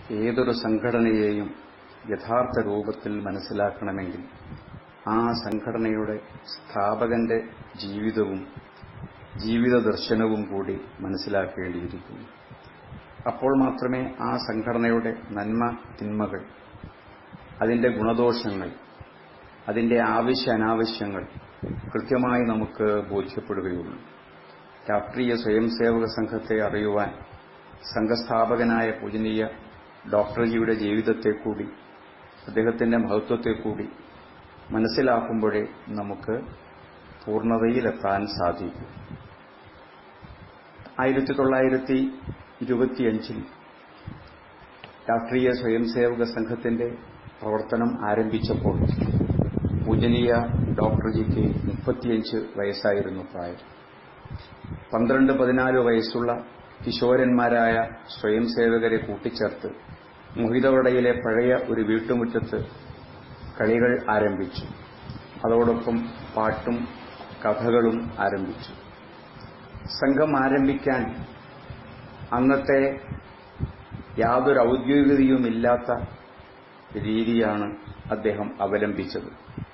ഏതൊരു സംഘടനയെയും യഥാർത്ഥ രൂപത്തിൽ മനസ്സിലാക്കണമെങ്കിൽ ആ സംഘടനയുടെ സ്ഥാപകന്റെ ജീവിതവും ജീവിത ദർശനവും കൂടി മനസ്സിലാക്കേണ്ടിയിരിക്കുന്നു അപ്പോൾ മാത്രമേ ആ സംഘടനയുടെ നന്മ തിന്മകൾ അതിന്റെ ഗുണദോഷങ്ങൾ അതിന്റെ ആവശ്യ അനാവശ്യങ്ങൾ കൃത്യമായി നമുക്ക് ബോധ്യപ്പെടുകയുള്ളൂ രാഷ്ട്രീയ സ്വയംസേവക സംഘത്തെ അറിയുവാൻ സംഘസ്ഥാപകനായ പൂജനീയ ഡോക്ടർജിയുടെ ജീവിതത്തെ കൂടി അദ്ദേഹത്തിന്റെ മഹത്വത്തെ കൂടി മനസ്സിലാക്കുമ്പോഴേ നമുക്ക് പൂർണ്ണതയിലെത്താൻ സാധിക്കും ആയിരത്തി തൊള്ളായിരത്തി ഇരുപത്തിയഞ്ചിൽ രാഷ്ട്രീയ സ്വയംസേവക സംഘത്തിന്റെ പ്രവർത്തനം ആരംഭിച്ചപ്പോൾ പൂജനീയ ഡോക്ടർജിക്ക് മുപ്പത്തിയഞ്ച് വയസ്സായിരുന്നു പ്രായം പന്ത്രണ്ട് പതിനാല് വയസ്സുള്ള കിശോരന്മാരായ സ്വയംസേവകരെ കൂട്ടിച്ചേർത്ത് മൊഹിതവടയിലെ പഴയ ഒരു വീട്ടുമുറ്റത്ത് കളികൾ ആരംഭിച്ചു അതോടൊപ്പം പാട്ടും കഥകളും ആരംഭിച്ചു സംഘം ആരംഭിക്കാൻ അന്നത്തെ യാതൊരു ഔദ്യോഗികതയുമില്ലാത്ത രീതിയാണ് അദ്ദേഹം അവലംബിച്ചത്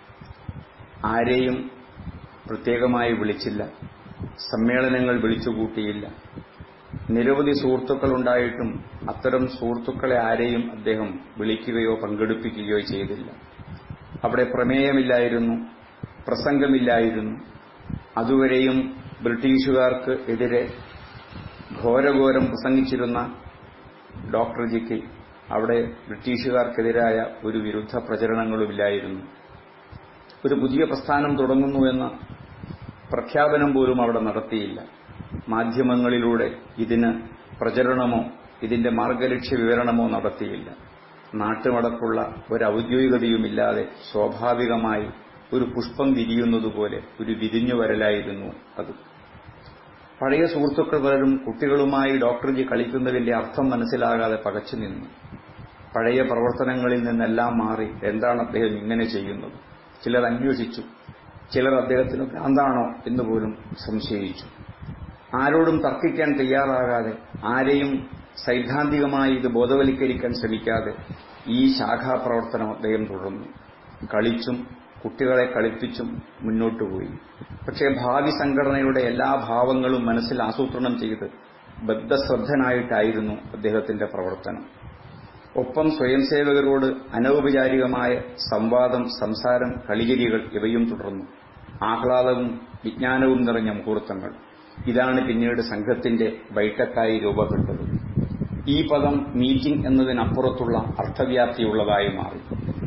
ആരെയും പ്രത്യേകമായി വിളിച്ചില്ല സമ്മേളനങ്ങൾ വിളിച്ചുകൂട്ടിയില്ല നിരവധി സുഹൃത്തുക്കളുണ്ടായിട്ടും അത്തരം സുഹൃത്തുക്കളെ ആരെയും അദ്ദേഹം വിളിക്കുകയോ പങ്കെടുപ്പിക്കുകയോ ചെയ്തില്ല അവിടെ പ്രമേയമില്ലായിരുന്നു പ്രസംഗമില്ലായിരുന്നു അതുവരെയും ബ്രിട്ടീഷുകാർക്ക് എതിരെ ഘോരഘോരം പ്രസംഗിച്ചിരുന്ന ഡോക്ടർജിക്ക് അവിടെ ബ്രിട്ടീഷുകാർക്കെതിരായ ഒരു വിരുദ്ധ പ്രചരണങ്ങളുമില്ലായിരുന്നു ഒരു പുതിയ പ്രസ്ഥാനം തുടങ്ങുന്നുവെന്ന പ്രഖ്യാപനം പോലും അവിടെ നടത്തിയില്ല മാധ്യമങ്ങളിലൂടെ ഇതിന് പ്രചരണമോ ഇതിന്റെ മാർഗലക്ഷ്യ വിവരണമോ നടത്തിയില്ല നാട്ടുമടക്കുള്ള ഒരു ഔദ്യോഗികതയുമില്ലാതെ സ്വാഭാവികമായി ഒരു പുഷ്പം വിരിയുന്നതുപോലെ ഒരു വിരിഞ്ഞു വരലായിരുന്നു അത് പഴയ സുഹൃത്തുക്കൾ പലരും കുട്ടികളുമായി ഡോക്ടർജി കളിക്കുന്നതിന്റെ അർത്ഥം മനസ്സിലാകാതെ പകച്ചു നിന്നു പഴയ പ്രവർത്തനങ്ങളിൽ നിന്നെല്ലാം മാറി എന്താണ് അദ്ദേഹം ഇങ്ങനെ ചെയ്യുന്നത് ചിലർ അന്വേഷിച്ചു ചിലർ അദ്ദേഹത്തിന് ഭ്രാന്താണോ എന്ന് പോലും സംശയിച്ചു ആരോടും തർക്കിക്കാൻ തയ്യാറാകാതെ ആരെയും സൈദ്ധാന്തികമായി ഇത് ബോധവൽക്കരിക്കാൻ ശ്രമിക്കാതെ ഈ ശാഖാപ്രവർത്തനം അദ്ദേഹം തുടർന്നു കളിച്ചും കുട്ടികളെ കളിപ്പിച്ചും മുന്നോട്ടു പോയി പക്ഷേ ഭാവി സംഘടനയുടെ എല്ലാ ഭാവങ്ങളും മനസ്സിൽ ആസൂത്രണം ചെയ്ത് ബദ്ധശ്രദ്ധനായിട്ടായിരുന്നു അദ്ദേഹത്തിന്റെ പ്രവർത്തനം ഒപ്പം സ്വയംസേവകരോട് അനൗപചാരികമായ സംവാദം സംസാരം കളിചിരികൾ ഇവയും തുടർന്നു ആഹ്ലാദവും വിജ്ഞാനവും നിറഞ്ഞ മുഹൂർത്തങ്ങൾ ഇതാണ് പിന്നീട് സംഘത്തിന്റെ ബൈഠക്കായി രൂപപ്പെട്ടത് ഈ പദം മീറ്റിംഗ് എന്നതിനപ്പുറത്തുള്ള അർത്ഥവ്യാപ്തിയുള്ളതായി മാറി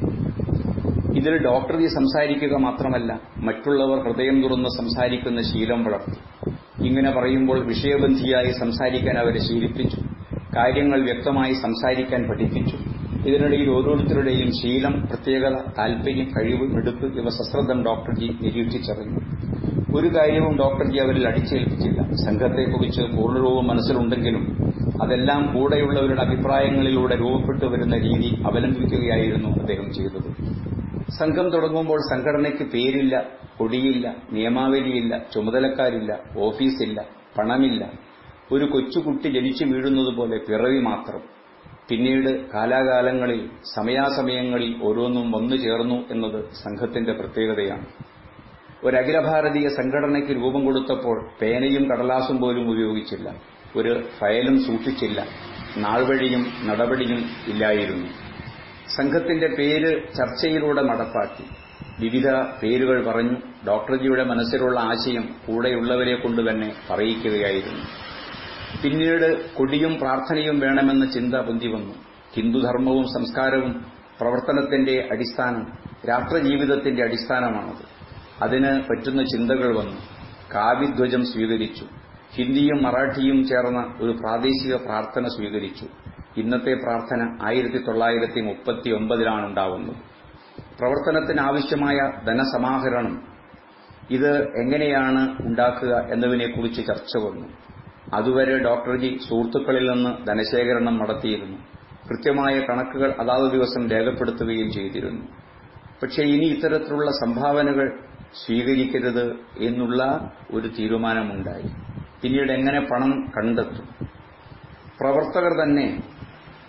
ഇതിൽ ഡോക്ടർജി സംസാരിക്കുക മാത്രമല്ല മറ്റുള്ളവർ ഹൃദയം തുറന്ന് സംസാരിക്കുന്ന ശീലം വളർത്തി ഇങ്ങനെ പറയുമ്പോൾ വിഷയബന്ധിയായി സംസാരിക്കാൻ അവരെ ശീലിപ്പിച്ചു കാര്യങ്ങൾ വ്യക്തമായി സംസാരിക്കാൻ പഠിപ്പിച്ചു ഇതിനിടയിൽ ഓരോരുത്തരുടെയും ശീലം പ്രത്യേകത താൽപര്യം കഴിവ് മിടുക്ക് ഇവ സശ്രദ്ധം ഡോക്ടർജി നിരീക്ഷിച്ചറിഞ്ഞു ഒരു കാര്യവും ഡോക്ടർജി അവരിൽ അടിച്ചേൽപ്പിച്ചില്ല സംഘത്തെക്കുറിച്ച് പൂർണ്ണരൂപം മനസ്സിലുണ്ടെങ്കിലും അതെല്ലാം കൂടെയുള്ളവരുടെ അഭിപ്രായങ്ങളിലൂടെ രൂപപ്പെട്ടു വരുന്ന രീതി അവലംബിക്കുകയായിരുന്നു അദ്ദേഹം ചെയ്തത് സംഘം തുടങ്ങുമ്പോൾ സംഘടനയ്ക്ക് പേരില്ല കൊടിയില്ല നിയമാവലിയില്ല ചുമതലക്കാരില്ല ഓഫീസില്ല പണമില്ല ഒരു കൊച്ചുകുട്ടി ജനിച്ചു വീഴുന്നതുപോലെ പിറവി മാത്രം പിന്നീട് കാലാകാലങ്ങളിൽ സമയാസമയങ്ങളിൽ ഓരോന്നും വന്നു ചേർന്നു എന്നത് സംഘത്തിന്റെ പ്രത്യേകതയാണ് ഒരു അഖിലഭാരതീയ സംഘടനയ്ക്ക് രൂപം കൊടുത്തപ്പോൾ പേനയും കടലാസും പോലും ഉപയോഗിച്ചില്ല ഒരു ഫയലും സൂക്ഷിച്ചില്ല നാൾവഴിയും നടപടിയും ഇല്ലായിരുന്നു സംഘത്തിന്റെ പേര് ചർച്ചയിലൂടെ നടപ്പാക്കി വിവിധ പേരുകൾ പറഞ്ഞു ഡോക്ടർജിയുടെ മനസ്സിലുള്ള ആശയം കൂടെയുള്ളവരെ കൊണ്ട് തന്നെ പറയിക്കുകയായിരുന്നു പിന്നീട് കൊടിയും പ്രാർത്ഥനയും വേണമെന്ന ചിന്ത പൊന്തി വന്നു ഹിന്ദുധർമ്മവും സംസ്കാരവും പ്രവർത്തനത്തിന്റെ അടിസ്ഥാനം രാഷ്ട്രജീവിതത്തിന്റെ അടിസ്ഥാനമാണത് അതിന് പറ്റുന്ന ചിന്തകൾ വന്നു കാവ്യധ്വജം സ്വീകരിച്ചു ഹിന്ദിയും മറാഠിയും ചേർന്ന ഒരു പ്രാദേശിക പ്രാർത്ഥന സ്വീകരിച്ചു ഇന്നത്തെ പ്രാർത്ഥന ആയിരത്തി തൊള്ളായിരത്തി മുപ്പത്തി ഒമ്പതിലാണ് ഉണ്ടാവുന്നത് പ്രവർത്തനത്തിനാവശ്യമായ ധനസമാഹരണം ഇത് എങ്ങനെയാണ് ഉണ്ടാക്കുക എന്നതിനെക്കുറിച്ച് ചർച്ച വന്നു അതുവരെ ഡോക്ടർജി സുഹൃത്തുക്കളിൽ നിന്ന് ധനശേഖരണം നടത്തിയിരുന്നു കൃത്യമായ കണക്കുകൾ അതാത് ദിവസം രേഖപ്പെടുത്തുകയും ചെയ്തിരുന്നു പക്ഷേ ഇനി ഇത്തരത്തിലുള്ള സംഭാവനകൾ സ്വീകരിക്കരുത് എന്നുള്ള ഒരു തീരുമാനമുണ്ടായി പിന്നീട് എങ്ങനെ പണം കണ്ടെത്തും പ്രവർത്തകർ തന്നെ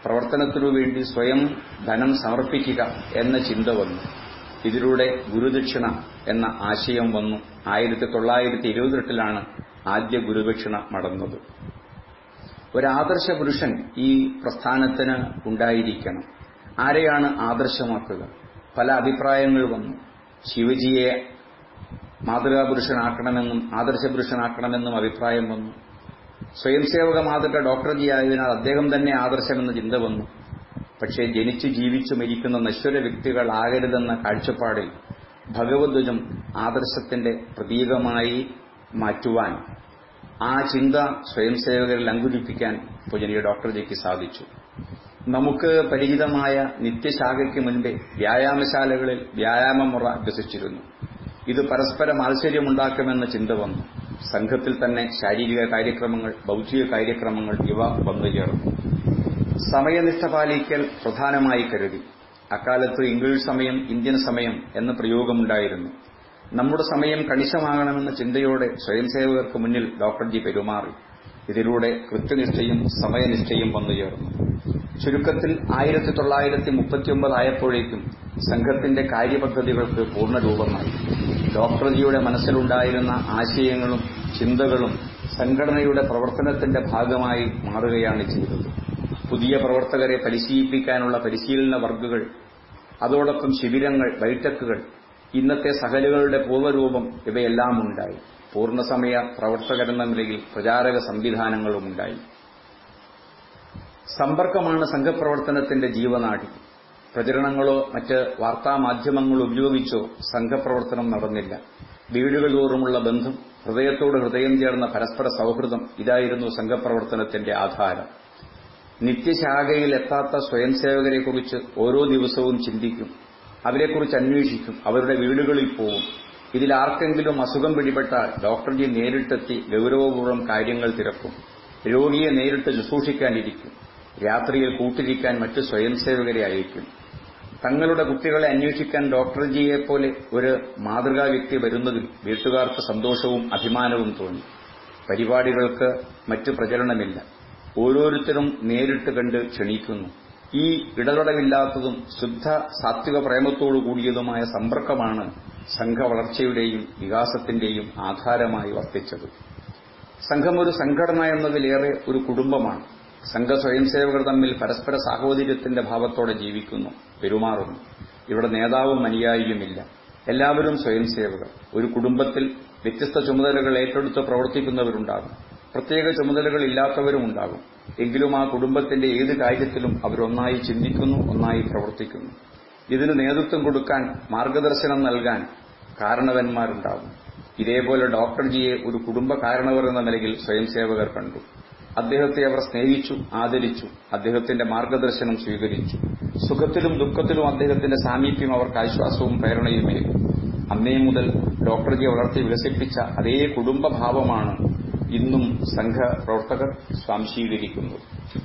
പ്രവർത്തനത്തിനു വേണ്ടി സ്വയം ധനം സമർപ്പിക്കുക എന്ന ചിന്ത വന്നു ഇതിലൂടെ ഗുരുദക്ഷിണ എന്ന ആശയം വന്നു ആയിരത്തി തൊള്ളായിരത്തി ഇരുപത്തെട്ടിലാണ് ആദ്യ ഗുരുദക്ഷിണ നടന്നത് ഒരാദർശ പുരുഷൻ ഈ പ്രസ്ഥാനത്തിന് ഉണ്ടായിരിക്കണം ആരെയാണ് ആദർശമാക്കുക പല അഭിപ്രായങ്ങൾ വന്നു ശിവജിയെ മാതൃകാ പുരുഷനാക്കണമെന്നും ആദർശ പുരുഷനാക്കണമെന്നും അഭിപ്രായം വന്നു സ്വയംസേവക മാതൃക ഡോക്ടർ ജി ആയതിനാൽ അദ്ദേഹം തന്നെ ആദർശമെന്ന ചിന്ത വന്നു പക്ഷേ ജനിച്ചു ജീവിച്ചു മരിക്കുന്ന നശ്വര വ്യക്തികളാകരുതെന്ന കാഴ്ചപ്പാടിൽ ഭഗവദ്വജം ആദർശത്തിന്റെ പ്രതീകമായി മാറ്റുവാൻ ആ ചിന്ത സ്വയംസേവകരിൽ അങ്കുരിപ്പിക്കാൻ പൂജനീയ ഡോക്ടർ ജിക്ക് സാധിച്ചു നമുക്ക് പരിചിതമായ നിത്യശാഖയ്ക്ക് മുൻപേ വ്യായാമശാലകളിൽ വ്യായാമമുറ അഭ്യസിച്ചിരുന്നു ഇത് പരസ്പര മാത്സര്യമുണ്ടാക്കുമെന്ന ചിന്ത വന്നു സംഘത്തിൽ തന്നെ ശാരീരിക കാര്യക്രമങ്ങൾ ബൗദ്ധിക കാര്യക്രമങ്ങൾ ഇവ വന്നു ചേർന്നു സമയനിഷ്ഠ പാലിക്കൽ പ്രധാനമായി കരുതി അക്കാലത്ത് ഇംഗ്ലീഷ് സമയം ഇന്ത്യൻ സമയം എന്ന പ്രയോഗമുണ്ടായിരുന്നു നമ്മുടെ സമയം കണിശമാകണമെന്ന ചിന്തയോടെ സ്വയംസേവകർക്ക് മുന്നിൽ ഡോക്ടർ ജി പെരുമാറി ഇതിലൂടെ കൃത്യനിഷ്ഠയും സമയനിഷ്ഠയും വന്നുചേർന്നു ചുരുക്കത്തിൽ ആയിരത്തി തൊള്ളായിരത്തി മുപ്പത്തിയൊമ്പത് ആയപ്പോഴേക്കും സംഘത്തിന്റെ കാര്യപദ്ധതികൾക്ക് പൂർണ്ണരൂപമായി ഡോക്ടർ ജിയുടെ മനസ്സിലുണ്ടായിരുന്ന ആശയങ്ങളും ചിന്തകളും സംഘടനയുടെ പ്രവർത്തനത്തിന്റെ ഭാഗമായി മാറുകയാണ് ചെയ്തത് പുതിയ പ്രവർത്തകരെ പരിശീലിപ്പിക്കാനുള്ള പരിശീലന വർഗുകൾ അതോടൊപ്പം ശിബിരങ്ങൾ ബൈഠക്കുകൾ ഇന്നത്തെ സഹലുകളുടെ പൂർവ്വരൂപം ഇവയെല്ലാം ഉണ്ടായി പൂർണ്ണസമയ പ്രവർത്തകരെന്ന നിലയിൽ പ്രചാരക സംവിധാനങ്ങളും ഉണ്ടായി സമ്പർക്കമാണ് സംഘപ്രവർത്തനത്തിന്റെ ജീവനാടി പ്രചരണങ്ങളോ മറ്റ് വാർത്താമാധ്യമങ്ങളോ ഉപയോഗിച്ചോ സംഘപ്രവർത്തനം നടന്നില്ല വീടുകൾ തോറുമുള്ള ബന്ധം ഹൃദയത്തോട് ഹൃദയം ചേർന്ന പരസ്പര സൗഹൃദം ഇതായിരുന്നു സംഘപ്രവർത്തനത്തിന്റെ ആധാരം നിത്യശാഖയിൽ എത്താത്ത സ്വയംസേവകരെക്കുറിച്ച് ഓരോ ദിവസവും ചിന്തിക്കും അവരെക്കുറിച്ച് അന്വേഷിക്കും അവരുടെ വീടുകളിൽ പോവും ഇതിൽ ആർക്കെങ്കിലും അസുഖം പിടിപെട്ടാൽ ഡോക്ടർ ജി നേരിട്ടെത്തി ഗൌരവപൂർവ്വം കാര്യങ്ങൾ തിരക്കും രോഗിയെ നേരിട്ട് ശുശ്രൂഷിക്കാനിരിക്കും രാത്രിയിൽ കൂട്ടിരിക്കാൻ മറ്റു സ്വയംസേവകരെ അയക്കും തങ്ങളുടെ കുട്ടികളെ അന്വേഷിക്കാൻ ഡോക്ടർ ജിയെപ്പോലെ ഒരു മാതൃകാ വ്യക്തി വരുന്നതിൽ വീട്ടുകാർക്ക് സന്തോഷവും അഭിമാനവും തോന്നി പരിപാടികൾക്ക് മറ്റു പ്രചരണമില്ല ഓരോരുത്തരും നേരിട്ട് കണ്ട് ക്ഷണിക്കുന്നു ഈ ഇടതടവില്ലാത്തതും ശുദ്ധ സാത്വിക പ്രേമത്തോടു കൂടിയതുമായ സമ്പർക്കമാണ് സംഘവളർച്ചയുടെയും വികാസത്തിന്റെയും ആധാരമായി വർത്തിച്ചത് സംഘം ഒരു സംഘടന എന്നതിലേറെ ഒരു കുടുംബമാണ് സംഘ സ്വയംസേവകർ തമ്മിൽ പരസ്പര സാഹോദര്യത്തിന്റെ ഭാവത്തോടെ ജീവിക്കുന്നു പെരുമാറുന്നു ഇവിടെ നേതാവും അനുയായിയുമില്ല എല്ലാവരും സ്വയംസേവകർ ഒരു കുടുംബത്തിൽ വ്യത്യസ്ത ചുമതലകൾ ഏറ്റെടുത്ത് പ്രവർത്തിക്കുന്നവരുണ്ടാകും പ്രത്യേക ചുമതലകൾ ഇല്ലാത്തവരും ഉണ്ടാകും എങ്കിലും ആ കുടുംബത്തിന്റെ ഏത് കാര്യത്തിലും അവരൊന്നായി ചിന്തിക്കുന്നു ഒന്നായി പ്രവർത്തിക്കുന്നു ഇതിന് നേതൃത്വം കൊടുക്കാൻ മാർഗദർശനം നൽകാൻ കാരണവന്മാരുണ്ടാകും ഇതേപോലെ ഡോക്ടർ ജിയെ ഒരു കുടുംബ കാരണവർ എന്ന നിലയിൽ സ്വയംസേവകർ കണ്ടു അദ്ദേഹത്തെ അവർ സ്നേഹിച്ചു ആദരിച്ചു അദ്ദേഹത്തിന്റെ മാർഗദർശനം സ്വീകരിച്ചു സുഖത്തിലും ദുഃഖത്തിലും അദ്ദേഹത്തിന്റെ സാമീപ്യം അവർക്ക് ആശ്വാസവും പ്രേരണയുമേകും അന്നേ മുതൽ ഡോക്ടർ ജി വളർത്തി വികസിപ്പിച്ച അതേ കുടുംബഭാവമാണ് ഇന്നും സംഘ പ്രവർത്തകർ സ്വാംശീകരിക്കുന്നത്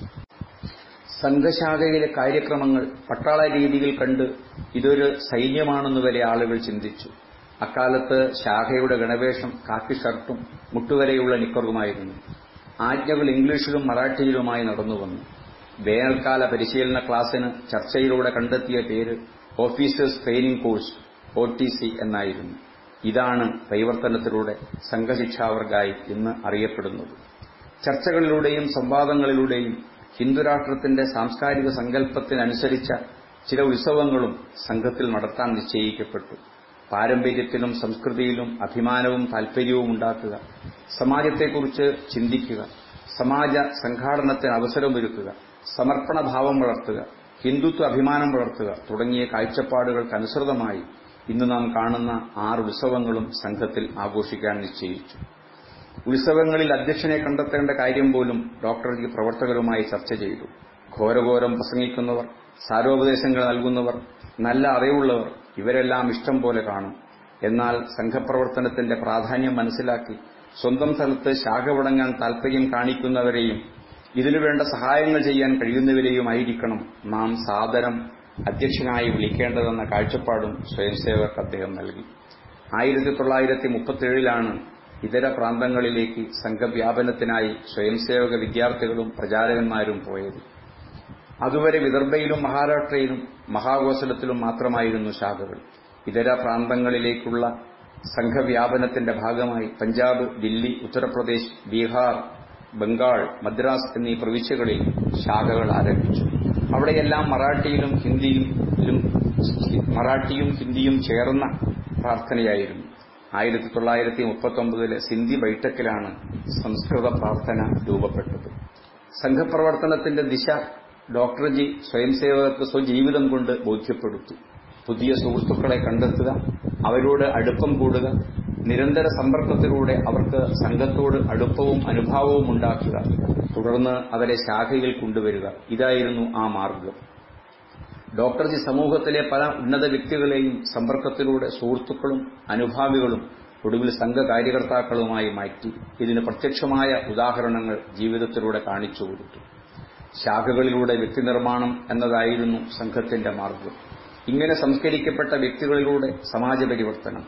സംഘശാഖയിലെ കാര്യക്രമങ്ങൾ പട്ടാള രീതിയിൽ കണ്ട് ഇതൊരു സൈന്യമാണെന്ന് വരെ ആളുകൾ ചിന്തിച്ചു അക്കാലത്ത് ശാഖയുടെ ഗണവേഷം കാക്കി ഷർട്ടും മുട്ടുവരെയുള്ള നിക്കറുമായിരുന്നു ആജ്ഞകൾ ഇംഗ്ലീഷിലും മറാഠിയിലുമായി നടന്നുവന്നു വേനൽക്കാല പരിശീലന ക്ലാസ്സിന് ചർച്ചയിലൂടെ കണ്ടെത്തിയ പേര് officers training course O T C എന്നായിരുന്നു ഇതാണ് പരിവർത്തനത്തിലൂടെ സംഘശിക്ഷാവർഗായി ഇന്ന് അറിയപ്പെടുന്നത് ചർച്ചകളിലൂടെയും സംവാദങ്ങളിലൂടെയും ഹിന്ദുരാഷ്ട്രത്തിന്റെ സാംസ്കാരിക സങ്കല്പത്തിനനുസരിച്ച ചില ഉത്സവങ്ങളും സംഘത്തിൽ നടത്താൻ നിശ്ചയിക്കപ്പെട്ടു പാരമ്പര്യത്തിലും സംസ്കൃതിയിലും അഭിമാനവും താൽപര്യവും ഉണ്ടാക്കുക സമാജത്തെക്കുറിച്ച് ചിന്തിക്കുക സമാജ സംഘാടനത്തിന് അവസരമൊരുക്കുക സമർപ്പണഭാവം വളർത്തുക ഹിന്ദുത്വ അഭിമാനം വളർത്തുക തുടങ്ങിയ കാഴ്ചപ്പാടുകൾക്കനുസൃതമായി ഇന്ന് നാം കാണുന്ന ആറ് ഉത്സവങ്ങളും സംഘത്തിൽ ആഘോഷിക്കാൻ നിശ്ചയിച്ചു ഉത്സവങ്ങളിൽ അധ്യക്ഷനെ കണ്ടെത്തേണ്ട കാര്യം പോലും ഡോക്ടർ ജി പ്രവർത്തകരുമായി ചർച്ച ചെയ്തു ഘോരഘോരം പ്രസംഗിക്കുന്നവർ സാരോപദേശങ്ങൾ നൽകുന്നവർ നല്ല അറിവുള്ളവർ ഇവരെല്ലാം ഇഷ്ടം പോലെ കാണും എന്നാൽ സംഘപ്രവർത്തനത്തിന്റെ പ്രാധാന്യം മനസ്സിലാക്കി സ്വന്തം സ്ഥലത്ത് ശാഖ തുടങ്ങാൻ താൽപര്യം കാണിക്കുന്നവരെയും ഇതിനു വേണ്ട സഹായങ്ങൾ ചെയ്യാൻ കഴിയുന്നവരെയുമായിരിക്കണം നാം സാദരം അധ്യക്ഷനായി വിളിക്കേണ്ടതെന്ന കാഴ്ചപ്പാടും സ്വയംസേവകർക്ക് അദ്ദേഹം നൽകി ആയിരത്തി തൊള്ളായിരത്തി മുപ്പത്തിയേഴിലാണ് ഇതര പ്രാന്തങ്ങളിലേക്ക് സംഘവ്യാപനത്തിനായി സ്വയംസേവക വിദ്യാർത്ഥികളും പ്രചാരകന്മാരും പോയത് അതുവരെ വിദർഭയിലും മഹാരാഷ്ട്രയിലും മഹാകോശലത്തിലും മാത്രമായിരുന്നു ശാഖകൾ ഇതര പ്രാന്തങ്ങളിലേക്കുള്ള സംഘവ്യാപനത്തിന്റെ ഭാഗമായി പഞ്ചാബ് ദില്ലി ഉത്തർപ്രദേശ് ബീഹാർ ബംഗാൾ മദ്രാസ് എന്നീ പ്രവിശ്യകളിൽ ശാഖകൾ ആരംഭിച്ചു അവിടെയെല്ലാം മറാഠിയിലും ഹിന്ദിയിലും മറാഠിയും ഹിന്ദിയും ചേർന്ന പ്രാർത്ഥനയായിരുന്നു ആയിരത്തി തൊള്ളായിരത്തി മുപ്പത്തൊമ്പതിലെ സിന്ധി ബൈഠക്കിലാണ് സംസ്കൃത പ്രാർത്ഥന രൂപപ്പെട്ടത് സംഘപ്രവർത്തനത്തിന്റെ ദിശ ഡോക്ടർജി സ്വയംസേവകർക്ക് സ്വജീവിതം കൊണ്ട് ബോധ്യപ്പെടുത്തി പുതിയ സുഹൃത്തുക്കളെ കണ്ടെത്തുക അവരോട് അടുപ്പം കൂടുക നിരന്തര സമ്പർക്കത്തിലൂടെ അവർക്ക് സംഘത്തോട് അടുപ്പവും അനുഭാവവും ഉണ്ടാക്കുക തുടർന്ന് അവരെ ശാഖയിൽ കൊണ്ടുവരിക ഇതായിരുന്നു ആ മാർഗം ഡോക്ടർജി സമൂഹത്തിലെ പല ഉന്നത വ്യക്തികളെയും സമ്പർക്കത്തിലൂടെ സുഹൃത്തുക്കളും അനുഭാവികളും ഒടുവിൽ സംഘകാര്യകർത്താക്കളുമായി മാറ്റി ഇതിന് പ്രത്യക്ഷമായ ഉദാഹരണങ്ങൾ ജീവിതത്തിലൂടെ കാണിച്ചു കൊടുത്തു ശാഖകളിലൂടെ വ്യക്തിനിർമ്മാണം എന്നതായിരുന്നു സംഘത്തിന്റെ മാർഗം ഇങ്ങനെ സംസ്കരിക്കപ്പെട്ട വ്യക്തികളിലൂടെ സമാജ പരിവർത്തനം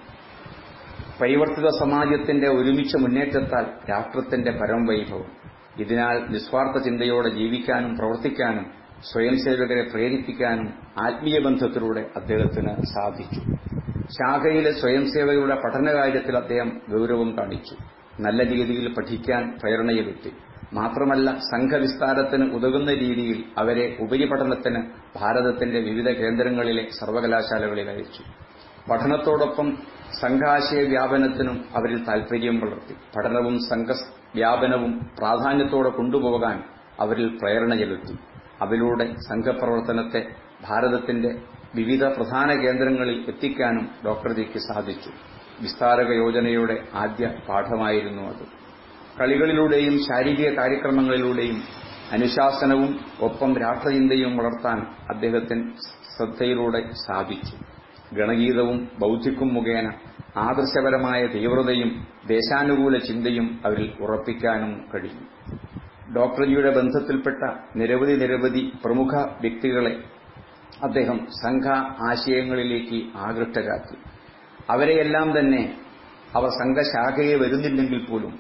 പരിവർത്തിത സമാജത്തിന്റെ ഒരുമിച്ച മുന്നേറ്റത്താൽ രാഷ്ട്രത്തിന്റെ പരംവൈഭവം ഇതിനാൽ നിസ്വാർത്ഥ ചിന്തയോടെ ജീവിക്കാനും പ്രവർത്തിക്കാനും സ്വയംസേവകരെ പ്രേരിപ്പിക്കാനും ആത്മീയ ബന്ധത്തിലൂടെ അദ്ദേഹത്തിന് സാധിച്ചു ശാഖയിലെ സ്വയംസേവകരുടെ പഠനകാര്യത്തിൽ അദ്ദേഹം ഗൌരവം കാണിച്ചു നല്ല രീതിയിൽ പഠിക്കാൻ പ്രേരണയെടുത്തി മാത്രമല്ല സംഘവിസ്താരത്തിന് ഉതകുന്ന രീതിയിൽ അവരെ ഉപരിപഠനത്തിന് ഭാരതത്തിന്റെ വിവിധ കേന്ദ്രങ്ങളിലെ സർവകലാശാലകളിൽ അയച്ചു പഠനത്തോടൊപ്പം സംഘാശയ വ്യാപനത്തിനും അവരിൽ താൽപര്യം വളർത്തി പഠനവും സംഘവ്യാപനവും പ്രാധാന്യത്തോടെ കൊണ്ടുപോകാൻ അവരിൽ പ്രേരണ ചെലുത്തി അതിലൂടെ സംഘപ്രവർത്തനത്തെ ഭാരതത്തിന്റെ വിവിധ പ്രധാന കേന്ദ്രങ്ങളിൽ എത്തിക്കാനും ഡോക്ടർജിക്ക് സാധിച്ചു വിസ്താരക യോജനയുടെ ആദ്യ പാഠമായിരുന്നു അത് കളികളിലൂടെയും ശാരീരിക കാര്യക്രമങ്ങളിലൂടെയും അനുശാസനവും ഒപ്പം രാഷ്ട്രചിന്തയും വളർത്താൻ അദ്ദേഹത്തിന് ശ്രദ്ധയിലൂടെ സാധിച്ചു ഗണഗീതവും ബൗദ്ധിക്കും മുഖേന ആദർശപരമായ തീവ്രതയും ദേശാനുകൂല ചിന്തയും അവരിൽ ഉറപ്പിക്കാനും കഴിഞ്ഞു ഡോക്ടർജിയുടെ ബന്ധത്തിൽപ്പെട്ട നിരവധി നിരവധി പ്രമുഖ വ്യക്തികളെ അദ്ദേഹം സംഘ ആശയങ്ങളിലേക്ക് ആകൃഷ്ടരാക്കി അവരെയെല്ലാം തന്നെ അവർ സംഘശാഖയെ വരുന്നില്ലെങ്കിൽ പോലും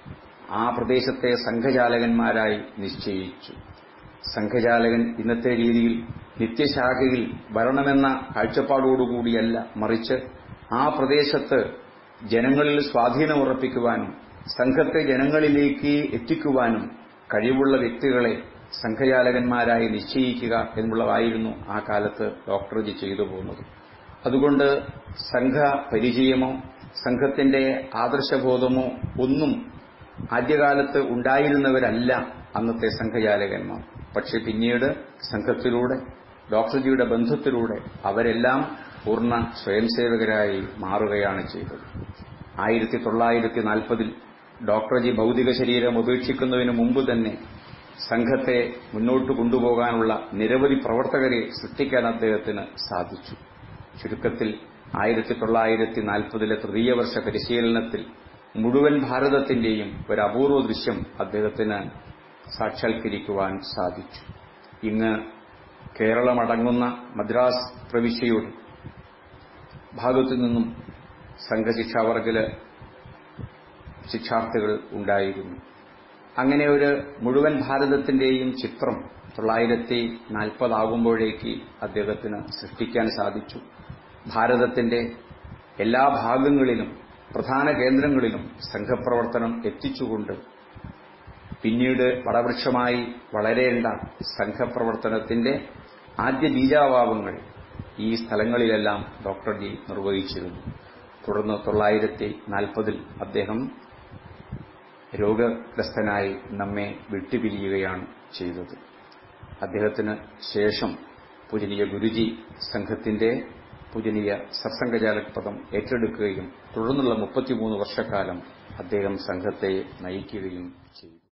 ആ പ്രദേശത്തെ സംഘചാലകന്മാരായി നിശ്ചയിച്ചു സംഘചാലകൻ ഇന്നത്തെ രീതിയിൽ നിത്യശാഖയിൽ വരണമെന്ന കാഴ്ചപ്പാടോടുകൂടിയല്ല മറിച്ച് ആ പ്രദേശത്ത് ജനങ്ങളിൽ സ്വാധീനമുറപ്പിക്കുവാനും സംഘത്തെ ജനങ്ങളിലേക്ക് എത്തിക്കുവാനും കഴിവുള്ള വ്യക്തികളെ സംഘചാലകന്മാരായി നിശ്ചയിക്കുക എന്നുള്ളതായിരുന്നു ആ കാലത്ത് ഡോക്ടർജി ചെയ്തു പോകുന്നത് അതുകൊണ്ട് സംഘ പരിചയമോ സംഘത്തിന്റെ ആദർശബോധമോ ഒന്നും ആദ്യകാലത്ത് ഉണ്ടായിരുന്നവരല്ല അന്നത്തെ സംഘചാലകന്മാർ പക്ഷെ പിന്നീട് സംഘത്തിലൂടെ ഡോക്ടർജിയുടെ ബന്ധത്തിലൂടെ അവരെല്ലാം പൂർണ്ണ സ്വയംസേവകരായി മാറുകയാണ് ചെയ്തത് ആയിരത്തി തൊള്ളായിരത്തി നാൽപ്പതിൽ ഡോക്ടർജി ഭൗതിക ശരീരം ഉപേക്ഷിക്കുന്നതിന് മുമ്പ് തന്നെ സംഘത്തെ മുന്നോട്ട് കൊണ്ടുപോകാനുള്ള നിരവധി പ്രവർത്തകരെ സൃഷ്ടിക്കാൻ അദ്ദേഹത്തിന് സാധിച്ചു ചുരുക്കത്തിൽ ആയിരത്തി തൊള്ളായിരത്തി നാൽപ്പതിലെ തൃതീയ വർഷ പരിശീലനത്തിൽ മുഴുവൻ ഭാരതത്തിന്റെയും ഒരു അപൂർവ ദൃശ്യം അദ്ദേഹത്തിന് സാക്ഷാത്കരിക്കുവാൻ സാധിച്ചു ഇന്ന് കേരളമടങ്ങുന്ന മദ്രാസ് പ്രവിശ്യയുടെ ഭാഗത്തു നിന്നും സംഘശിക്ഷാവർഗില് ശിക്ഷാർത്ഥികൾ ഉണ്ടായിരുന്നു അങ്ങനെ ഒരു മുഴുവൻ ഭാരതത്തിന്റെയും ചിത്രം തൊള്ളായിരത്തി നാൽപ്പതാകുമ്പോഴേക്ക് അദ്ദേഹത്തിന് സൃഷ്ടിക്കാൻ സാധിച്ചു ഭാരതത്തിന്റെ എല്ലാ ഭാഗങ്ങളിലും പ്രധാന കേന്ദ്രങ്ങളിലും സംഘപ്രവർത്തനം എത്തിച്ചുകൊണ്ട് പിന്നീട് വടവൃക്ഷമായി വളരേണ്ട സംഘപ്രവർത്തനത്തിന്റെ ആദ്യ ബീജാഭാവങ്ങൾ ഈ സ്ഥലങ്ങളിലെല്ലാം ഡോക്ടർ ജി നിർവഹിച്ചിരുന്നു തുടർന്ന് തൊള്ളായിരത്തി നാൽപ്പതിൽ അദ്ദേഹം രോഗഗ്രസ്തനായി നമ്മെ വിട്ടുപിരിയുകയാണ് ചെയ്തത് അദ്ദേഹത്തിന് ശേഷം പൂജനീയ ഗുരുജി സംഘത്തിന്റെ പൂജനീയ സത്സംഗചാലക് പദം ഏറ്റെടുക്കുകയും തുടർന്നുള്ള മുപ്പത്തിമൂന്ന് വർഷക്കാലം അദ്ദേഹം സംഘത്തെ നയിക്കുകയും ചെയ്തു